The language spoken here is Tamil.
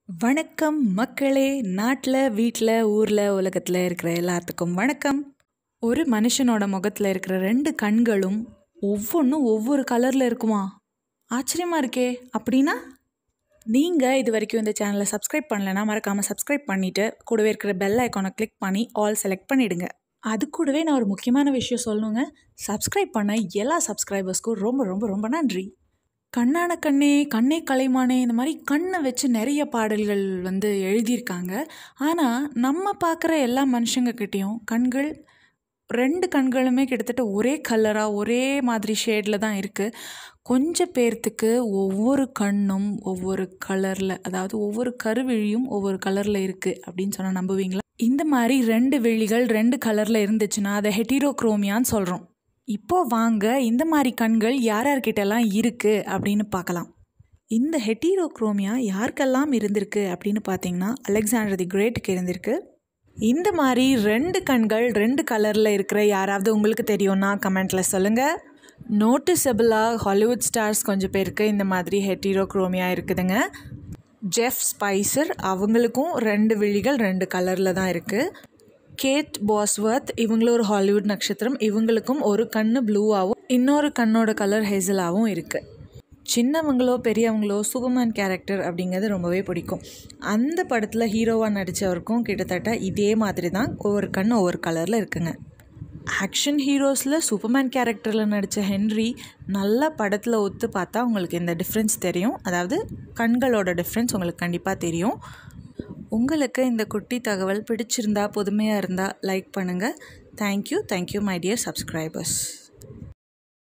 வணக்கம் மக்களே நாட்டில் வீட்டில் ஊரில் உலகத்தில் இருக்கிற எல்லாத்துக்கும் வணக்கம் ஒரு மனுஷனோட முகத்தில் இருக்கிற ரெண்டு கண்களும் ஒவ்வொன்றும் ஒவ்வொரு கலரில் இருக்குமா ஆச்சரியமாக இருக்கே அப்படின்னா நீங்கள் இது வரைக்கும் இந்த சேனலை சப்ஸ்கிரைப் பண்ணலைன்னா மறக்காமல் சப்ஸ்கிரைப் பண்ணிவிட்டு கூடவே இருக்கிற பெல் ஐக்கானை கிளிக் பண்ணி ஆல் செலக்ட் பண்ணிவிடுங்க அது கூடவே நான் ஒரு முக்கியமான விஷயம் சொல்லணுங்க சப்ஸ்கிரைப் பண்ண எல்லா சப்ஸ்கிரைபர்ஸ்க்கும் ரொம்ப ரொம்ப ரொம்ப நன்றி கண்ணான கண்ணே கண்ணே கலைமானே இந்த மாதிரி கண்ணை வச்சு நிறைய பாடல்கள் வந்து எழுதியிருக்காங்க ஆனால் நம்ம பார்க்குற எல்லா மனுஷங்கக்கிட்டேயும் கண்கள் ரெண்டு கண்களுமே கிட்டத்தட்ட ஒரே கலராக ஒரே மாதிரி ஷேடில் தான் இருக்குது கொஞ்சம் பேர்த்துக்கு ஒவ்வொரு கண்ணும் ஒவ்வொரு கலரில் அதாவது ஒவ்வொரு கருவிழியும் ஒவ்வொரு கலரில் இருக்குது அப்படின்னு சொன்னால் நம்புவீங்களா இந்த மாதிரி ரெண்டு விழிகள் ரெண்டு கலரில் இருந்துச்சுன்னா அதை ஹெட்டிரோக்ரோமியான்னு சொல்கிறோம் இப்போ வாங்க இந்த மாதிரி கண்கள் யார் யார்கிட்டலாம் இருக்குது அப்படின்னு பார்க்கலாம் இந்த ஹெட்டிரோக்ரோமியா யாருக்கெல்லாம் இருந்திருக்கு அப்படின்னு பார்த்தீங்கன்னா அலெக்சாண்டர் தி கிரேட்டுக்கு இருந்திருக்கு இந்த மாதிரி ரெண்டு கண்கள் ரெண்டு கலரில் இருக்கிற யாராவது உங்களுக்கு தெரியும்னா கமெண்ட்டில் சொல்லுங்கள் நோட்டிசபிளாக ஹாலிவுட் ஸ்டார்ஸ் கொஞ்சம் பேருக்கு இந்த மாதிரி ஹெட்டிரோக்ரோமியா இருக்குதுங்க ஜெஃப் ஸ்பைசர் அவங்களுக்கும் ரெண்டு விழிகள் ரெண்டு கலரில் தான் இருக்குது கேட் பாஸ்வர்த் இவங்களும் ஒரு ஹாலிவுட் நட்சத்திரம் இவங்களுக்கும் ஒரு கண்ணு ப்ளூவாகவும் இன்னொரு கண்ணோட கலர் ஹேசலாகவும் இருக்குது சின்னவங்களோ பெரியவங்களோ சூப்பர்மேன் கேரக்டர் அப்படிங்கிறது ரொம்பவே பிடிக்கும் அந்த படத்தில் ஹீரோவாக நடித்தவருக்கும் கிட்டத்தட்ட இதே மாதிரி தான் ஒவ்வொரு கண் ஒவ்வொரு கலரில் இருக்குங்க ஆக்ஷன் ஹீரோஸில் சூப்பர்மேன் கேரக்டரில் நடித்த ஹென்ரி நல்லா படத்தில் ஒத்து பார்த்தா உங்களுக்கு இந்த டிஃப்ரென்ஸ் தெரியும் அதாவது கண்களோட டிஃப்ரென்ஸ் உங்களுக்கு கண்டிப்பாக தெரியும் உங்களுக்கு இந்த குட்டி தகவல் பிடிச்சிருந்தா புதுமையாக இருந்தால் லைக் பண்ணுங்கள் thank you thank you my dear subscribers